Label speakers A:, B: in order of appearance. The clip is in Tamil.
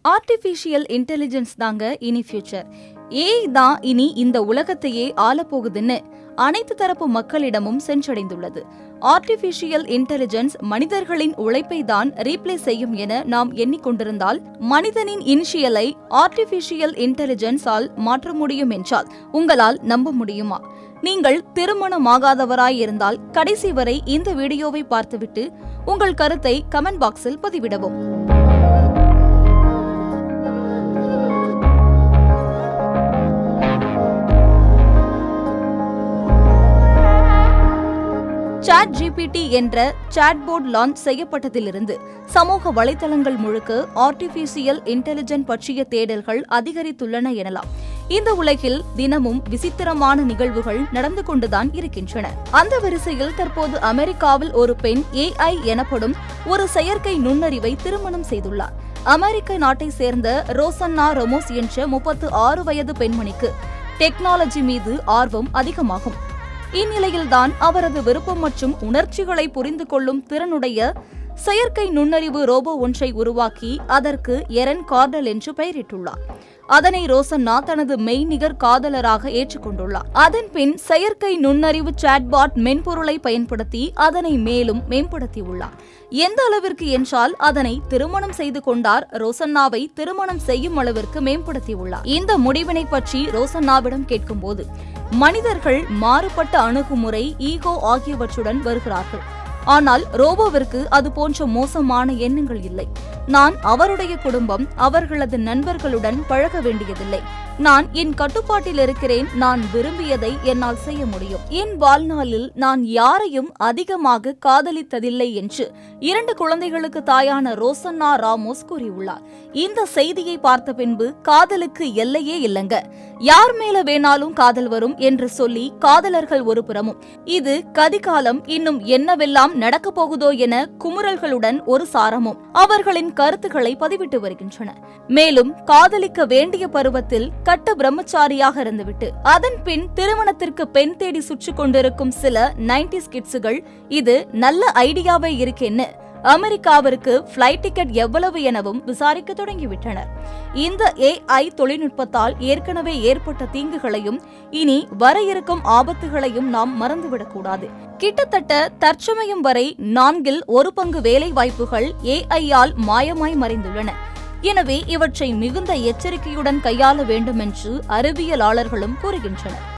A: ஆர்டிஃபிஷியல் இன்டெலிஜென்ஸ் தாங்க இனி ஃபியூச்சர் ஏஐ தான் இனி இந்த உலகத்தையே ஆளப்போகுதுன்னு அனைத்து தரப்பு மக்களிடமும் சென்றடைந்துள்ளது ஆர்டிஃபிஷியல் இன்டெலிஜென்ஸ் மனிதர்களின் உழைப்பை தான் ரீப்ளேஸ் செய்யும் என நாம் எண்ணிக்கொண்டிருந்தால் மனிதனின் இனிஷியலை ஆர்டிஃபிஷியல் இன்டெலிஜென்ஸால் மாற்ற முடியும் என்றால் உங்களால் நம்ப முடியுமா நீங்கள் திருமணமாகாதவராய் இருந்தால் கடைசி வரை இந்த வீடியோவை பார்த்துவிட்டு உங்கள் கருத்தை கமெண்ட் பாக்ஸில் பதிவிடவும் சாட் ஜிபிடி என்ற சாட்போர்ட் லான்ச் செய்யப்பட்டதிலிருந்து சமூக வலைதளங்கள் முழுக்க ஆர்டிபிஷியல் இன்டெலிஜென்ட் பற்றிய தேடல்கள் அதிகரித்துள்ளன எனலாம் இந்த உலகில் தினமும் விசித்திரமான நிகழ்வுகள் நடந்து கொண்டுதான் இருக்கின்றன அந்த வரிசையில் தற்போது அமெரிக்காவில் ஒரு பெண் ஏஐ எனப்படும் ஒரு செயற்கை நுண்ணறிவை திருமணம் செய்துள்ளார் அமெரிக்க நாட்டை சேர்ந்த ரோசன்னா ரொமோஸ் என்ற முப்பத்து ஆறு வயது பெண்மணிக்கு டெக்னாலஜி மீது ஆர்வம் அதிகமாகும் இந்நிலையில்தான் அவரது விருப்பம் மற்றும் உணர்ச்சிகளை புரிந்து கொள்ளும் திறனுடைய செயற்கை நுண்ணறிவு ரோபோ ஒன்றை உருவாக்கி அதற்கு எரன் கார்டல் என்று பெயரிட்டுள்ளார் அதனை ரோசன்னா தனது மெய்நிகர் காதலராக ஏற்றுக்கொண்டுள்ளார் அதன் பின் செயற்கை நுண்ணறிவு சாட்பாட் மென்பொருளை பயன்படுத்தி அதனை மேலும் மேம்படுத்தியுள்ளார் எந்த அளவிற்கு என்றால் அதனை திருமணம் செய்து கொண்டார் ரோசன்னாவை திருமணம் செய்யும் அளவிற்கு மேம்படுத்தியுள்ளார் இந்த முடிவினை பற்றி ரோசன்னாவிடம் கேட்கும்போது மனிதர்கள் மாறுபட்ட அணுகுமுறை ஈகோ ஆகியவற்றுடன் வருகிறார்கள் ஆனால் ரோபோவிற்கு அது போன்ற மோசமான எண்ணங்கள் இல்லை நான் அவருடைய குடும்பம் அவர்களது நண்பர்களுடன் பழக வேண்டியதில்லை நான் என் கட்டுப்பாட்டில் இருக்கிறேன் நான் விரும்பியதை என்னால் செய்ய முடியும் என் வாழ்நாளில் நான் யாரையும் அதிகமாக காதலித்ததில்லை என்று இரண்டு குழந்தைகளுக்கு தாயான ரோசன்னா ராமோஸ் கூறியுள்ளார் இந்த செய்தியை பார்த்த பின்பு காதலுக்கு எல்லையே இல்லங்க யார் மேல வேணாலும் காதல் வரும் என்று சொல்லி காதலர்கள் ஒரு புறமும் இது கதிகாலம் இன்னும் என்னவெல்லாம் நடக்கப் போகுதோ என குமுறல்களுடன் ஒரு சாரமும் அவர்களின் கருத்துக்களை பதிவிட்டு வருகின்றன மேலும் காதலிக்க வேண்டிய பருவத்தில் கட்ட பிரம்மச்சாரியாக இருந்துவிட்டு அதன் பின் திருமணத்திற்கு பெண் தேடி சுற்றி கொண்டிருக்கும் சில நைன்டிஸ் கிட்ஸுகள் இது நல்ல ஐடியாவே இருக்கேன்னு அமெரிக்காவிற்கு பிளைட் டிக்கெட் எவ்வளவு எனவும் விசாரிக்க தொடங்கிவிட்டனர் இந்த ஏஐ தொழில்நுட்பத்தால் ஏற்கனவே ஏற்பட்ட தீங்குகளையும் இனி வர இருக்கும் ஆபத்துகளையும் நாம் மறந்துவிடக்கூடாது கிட்டத்தட்ட தற்சமயம் வரை நான்கில் ஒரு பங்கு வேலை வாய்ப்புகள் ஏஐயால் மாயமாய் மறைந்துள்ளன எனவே இவற்றை மிகுந்த எச்சரிக்கையுடன் கையாள வேண்டும் என்று அறிவியலாளர்களும் கூறுகின்றனர்